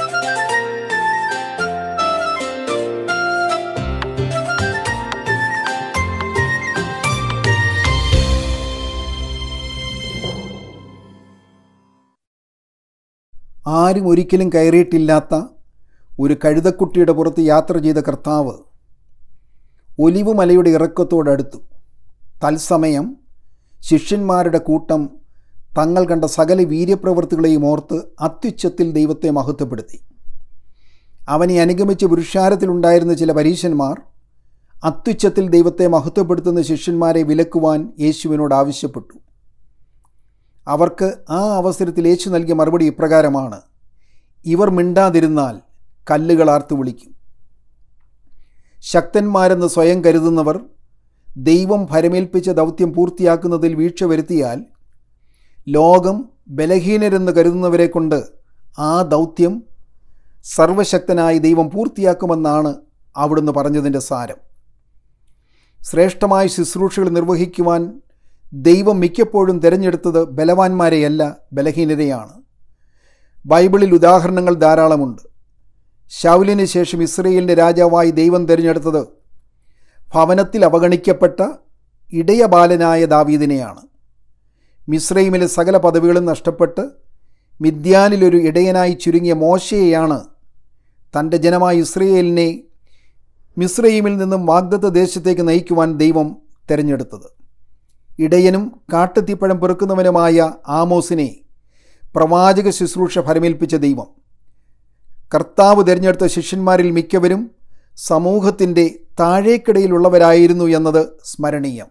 ആരും ഒരിക്കലും കയറിയിട്ടില്ലാത്ത ഒരു കഴുതക്കുട്ടിയുടെ പുറത്ത് യാത്ര ചെയ്ത കർത്താവ് ഒലിവ് മലയുടെ ഇറക്കത്തോടടുത്തു തത്സമയം ശിഷ്യന്മാരുടെ കൂട്ടം തങ്ങൾ കണ്ട സകല വീര്യപ്രവൃത്തികളെയും ഓർത്ത് അത്യുച്ചത്തിൽ ദൈവത്തെ മഹത്വപ്പെടുത്തി അവനെ അനുഗമിച്ച് പുരുഷാരത്തിലുണ്ടായിരുന്ന ചില പരീശന്മാർ അത്യുച്ചത്തിൽ ദൈവത്തെ മഹത്വപ്പെടുത്തുന്ന ശിഷ്യന്മാരെ വിലക്കുവാൻ യേശുവിനോട് ആവശ്യപ്പെട്ടു അവർക്ക് ആ അവസരത്തിൽ യേശു നൽകിയ മറുപടി ഇപ്രകാരമാണ് ഇവർ മിണ്ടാതിരുന്നാൽ കല്ലുകൾ ആർത്തു വിളിക്കും ശക്തന്മാരെന്ന് സ്വയം കരുതുന്നവർ ദൈവം ഭരമേൽപ്പിച്ച ദൗത്യം പൂർത്തിയാക്കുന്നതിൽ വീഴ്ച വരുത്തിയാൽ ലോകം ബലഹീനരെന്ന് കരുതുന്നവരെ കൊണ്ട് ആ ദൗത്യം സർവശക്തനായി ദൈവം പൂർത്തിയാക്കുമെന്നാണ് അവിടുന്ന് പറഞ്ഞതിൻ്റെ സാരം ശ്രേഷ്ഠമായ ശുശ്രൂഷകൾ നിർവഹിക്കുവാൻ ദൈവം മിക്കപ്പോഴും തിരഞ്ഞെടുത്തത് ബലവാന്മാരെയല്ല ബലഹീനരെയാണ് ബൈബിളിൽ ഉദാഹരണങ്ങൾ ധാരാളമുണ്ട് ശൗലിന് ശേഷം ഇസ്രയേലിൻ്റെ രാജാവായി ദൈവം തിരഞ്ഞെടുത്തത് ഭവനത്തിൽ അവഗണിക്കപ്പെട്ട ഇടയബാലനായ ദാവീദിനെയാണ് മിസ്രൈമിലെ സകല പദവികളും നഷ്ടപ്പെട്ട് മിദ്യാനിലൊരു ഇടയനായി ചുരുങ്ങിയ മോശയെയാണ് തൻ്റെ ജനമായ ഇസ്രയേലിനെ മിസ്രൈമിൽ നിന്നും വാഗ്ദത്ത ദേശത്തേക്ക് നയിക്കുവാൻ ദൈവം തിരഞ്ഞെടുത്തത് ഇടയനും കാട്ടുതീപ്പഴം പെറുക്കുന്നവനുമായ ആമോസിനെ പ്രവാചക ശുശ്രൂഷ ഫലമേൽപ്പിച്ച ദൈവം കർത്താവ് തിരഞ്ഞെടുത്ത ശിഷ്യന്മാരിൽ മിക്കവരും സമൂഹത്തിൻ്റെ താഴേക്കിടയിലുള്ളവരായിരുന്നു എന്നത് സ്മരണീയം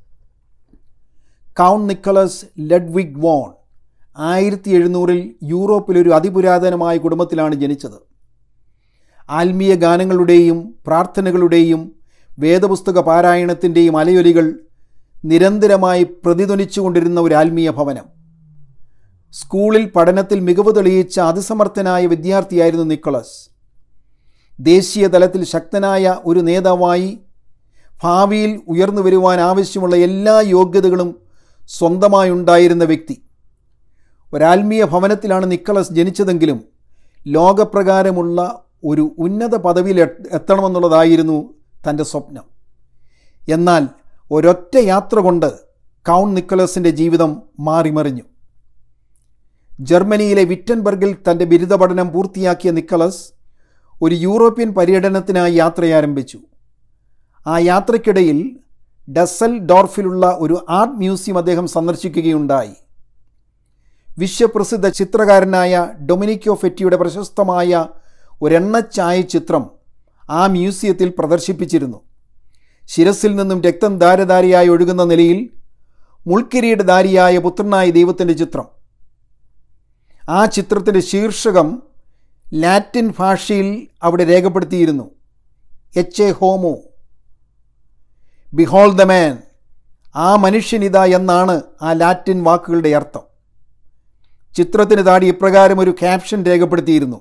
കൗണ്ട് നിക്കലസ് ലെഡ്വിഗ് വോൺ ആയിരത്തി എഴുന്നൂറിൽ യൂറോപ്പിലൊരു അതിപുരാതനമായ കുടുംബത്തിലാണ് ജനിച്ചത് ആത്മീയ ഗാനങ്ങളുടെയും പ്രാർത്ഥനകളുടെയും വേദപുസ്തക പാരായണത്തിൻ്റെയും അലയൊലികൾ നിരന്തരമായി പ്രതിധ്വനിച്ചുകൊണ്ടിരുന്ന ഒരു ആത്മീയ ഭവനം സ്കൂളിൽ പഠനത്തിൽ മികവ് തെളിയിച്ച അതിസമർത്ഥനായ വിദ്യാർത്ഥിയായിരുന്നു നിക്കോളസ് ദേശീയ തലത്തിൽ ശക്തനായ ഒരു നേതാവായി ഭാവിയിൽ ഉയർന്നു വരുവാൻ ആവശ്യമുള്ള എല്ലാ യോഗ്യതകളും സ്വന്തമായി ഉണ്ടായിരുന്ന വ്യക്തി ഒരാത്മീയ ഭവനത്തിലാണ് നിക്കോളസ് ജനിച്ചതെങ്കിലും ലോകപ്രകാരമുള്ള ഒരു ഉന്നത പദവിയിൽ എത്തണമെന്നുള്ളതായിരുന്നു തൻ്റെ സ്വപ്നം എന്നാൽ ഒരൊറ്റ യാത്ര കൊണ്ട് കൗണ്ട് നിക്കോളസിൻ്റെ ജീവിതം മാറിമറിഞ്ഞു ജർമ്മനിയിലെ വിറ്റൻബർഗിൽ തൻ്റെ ബിരുദ പഠനം പൂർത്തിയാക്കിയ നിക്കോളസ് ഒരു യൂറോപ്യൻ പര്യടനത്തിനായി യാത്രയാരംഭിച്ചു ആ യാത്രയ്ക്കിടയിൽ ഡസൽ ഡോർഫിലുള്ള ഒരു ആർട്ട് മ്യൂസിയം അദ്ദേഹം സന്ദർശിക്കുകയുണ്ടായി വിശ്വപ്രസിദ്ധ ചിത്രകാരനായ ഡൊമിനിക്കോ ഫെറ്റിയുടെ പ്രശസ്തമായ ഒരെണ്ണച്ചായ ചിത്രം ആ മ്യൂസിയത്തിൽ പ്രദർശിപ്പിച്ചിരുന്നു ശിരസിൽ നിന്നും രക്തം ധാരധാരയായി ഒഴുകുന്ന നിലയിൽ മുൾക്കിരീടധാരിയായ പുത്രനായ ദൈവത്തിൻ്റെ ചിത്രം ആ ചിത്രത്തിൻ്റെ ശീർഷകം ലാറ്റിൻ ഭാഷയിൽ അവിടെ രേഖപ്പെടുത്തിയിരുന്നു എച്ച് എ ഹോമോ ബിഹോൾ ദ മാൻ ആ മനുഷ്യനിത എന്നാണ് ആ ലാറ്റിൻ വാക്കുകളുടെ അർത്ഥം ചിത്രത്തിന് താടി ഇപ്രകാരം ഒരു ക്യാപ്ഷൻ രേഖപ്പെടുത്തിയിരുന്നു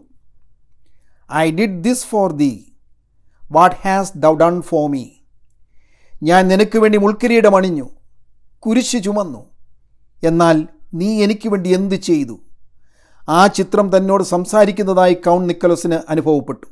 I did this for thee what has thou done for me ഞാൻ നിനക്ക് വേണ്ടി മുൾക്കിരീടം അണിഞ്ഞു കുരിശ് ചുമന്നു എന്നാൽ നീ എനിക്ക് വേണ്ടി എന്ത് ചെയ്തു ആ ചിത്രം തന്നോട് സംസാരിക്കുന്നതായി കൗണ്ട് നിക്കലസിന് അനുഭവപ്പെട്ടു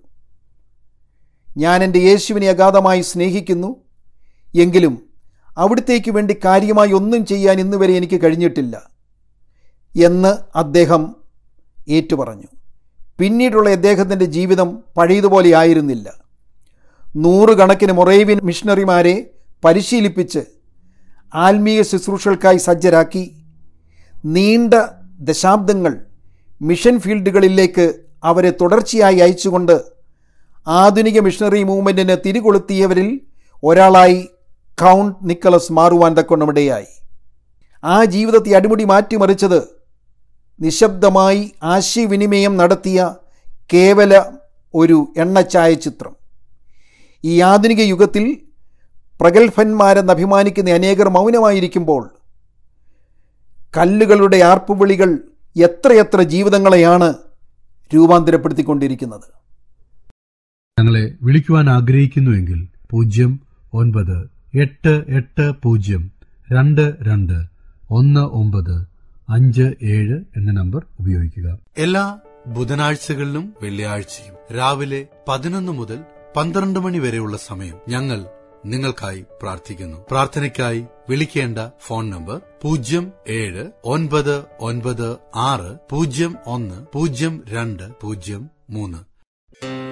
ഞാൻ എൻ്റെ യേശുവിനെ അഗാധമായി സ്നേഹിക്കുന്നു എങ്കിലും അവിടത്തേക്ക് വേണ്ടി കാര്യമായി ഒന്നും ചെയ്യാൻ ഇന്നുവരെ എനിക്ക് കഴിഞ്ഞിട്ടില്ല എന്ന് അദ്ദേഹം ഏറ്റുപറഞ്ഞു പിന്നീടുള്ള അദ്ദേഹത്തിൻ്റെ ജീവിതം പഴയതുപോലെ ആയിരുന്നില്ല നൂറുകണക്കിന് മൊറേവിയൻ മിഷണറിമാരെ പരിശീലിപ്പിച്ച് ആത്മീയ ശുശ്രൂഷകൾക്കായി സജ്ജരാക്കി നീണ്ട ദശാബ്ദങ്ങൾ മിഷൻ ഫീൽഡുകളിലേക്ക് അവരെ തുടർച്ചയായി അയച്ചുകൊണ്ട് ആധുനിക മിഷണറി മൂവ്മെൻറ്റിന് തിരികൊളുത്തിയവരിൽ ഒരാളായി കൗണ്ട് നിക്കലസ് മാറുവാൻ തക്കൊണ്ടമിടയായി ആ ജീവിതത്തെ അടിമുടി മാറ്റിമറിച്ചത് നിശബ്ദമായി ആശയവിനിമയം നടത്തിയ കേവല ഒരു എണ്ണച്ചായ ചിത്രം ഈ ആധുനിക യുഗത്തിൽ പ്രഗത്ഭന്മാരെന്ന് അഭിമാനിക്കുന്ന അനേകർ മൗനമായിരിക്കുമ്പോൾ കല്ലുകളുടെ ആർപ്പുവിളികൾ എത്രയെത്ര ജീവിതങ്ങളെയാണ് രൂപാന്തരപ്പെടുത്തിക്കൊണ്ടിരിക്കുന്നത് ഞങ്ങളെ വിളിക്കുവാൻ ആഗ്രഹിക്കുന്നുവെങ്കിൽ പൂജ്യം ഒൻപത് എട്ട് എട്ട് പൂജ്യം രണ്ട് രണ്ട് ഒന്ന് ഒമ്പത് അഞ്ച് ഏഴ് എന്ന നമ്പർ ഉപയോഗിക്കുക എല്ലാ ബുധനാഴ്ചകളിലും വെള്ളിയാഴ്ചയും രാവിലെ പതിനൊന്ന് മുതൽ പന്ത്രണ്ട് മണി വരെയുള്ള സമയം ഞങ്ങൾ നിങ്ങൾക്കായി പ്രാർത്ഥിക്കുന്നു പ്രാർത്ഥനയ്ക്കായി വിളിക്കേണ്ട ഫോൺ നമ്പർ പൂജ്യം ഏഴ് ഒൻപത് ഒൻപത് ആറ് പൂജ്യം ഒന്ന് പൂജ്യം രണ്ട് പൂജ്യം മൂന്ന്